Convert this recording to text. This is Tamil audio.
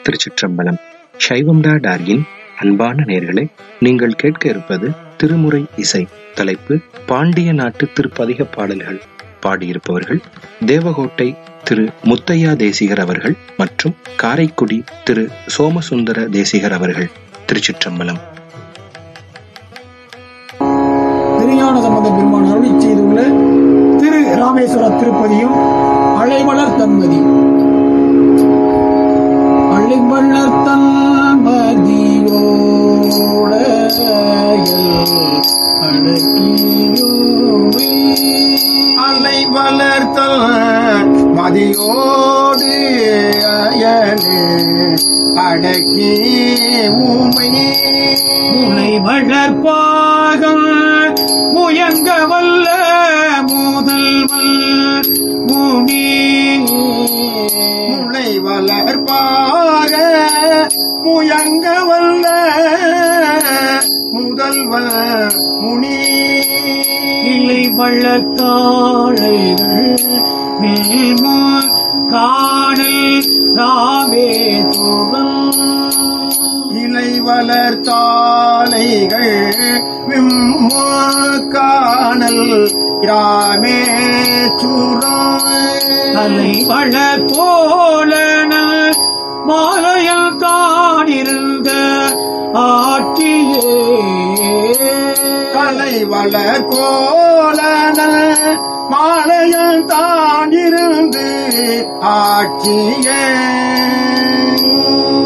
திருச்சிற்றம்பலம் சைவம்டா டார்கின் அன்பான நேர்களே நீங்கள் கேட்க இருப்பது திருமுறை இசை தலைப்பு பாண்டிய நாட்டு திருப்பதிக பாடல்கள் பாடியிருப்பவர்கள் தேவகோட்டை திரு முத்தையா தேசிகர் அவர்கள் மற்றும் காரைக்குடி திரு சோமசுந்தர தேசிகர் அவர்கள் திருச்சிற்றம்பலம் திருஞான சம்பந்த பெருமான் அருளி செய்துள்ள திரு ராமேஸ்வர திருப்பதியும் அழைமலர் தன்மதி அழைமலர் தன்மதியோட அடக்கியோமே அலை வளர்த்தல் மதியோடு அயலே அடக்கி ஊமை முனை வளர்ப்பாகம் முயங்க வல்ல முதல்வல் முனி முளை வளர்ப்பாக முயங்க வல்ல முதல்வன் முனி இலை வள்ளக்காழைகள் மேல்மோ காணல் ராமேஸ்வரம் இலை வளர்த்தாலைகள் விம்ம காணல் ராமே தலை வளர் போலன மாலையில் தானிருந்த ஆட்சியே கலை வளர் கோலன மாலையில் தான் இருந்து ஆட்சிய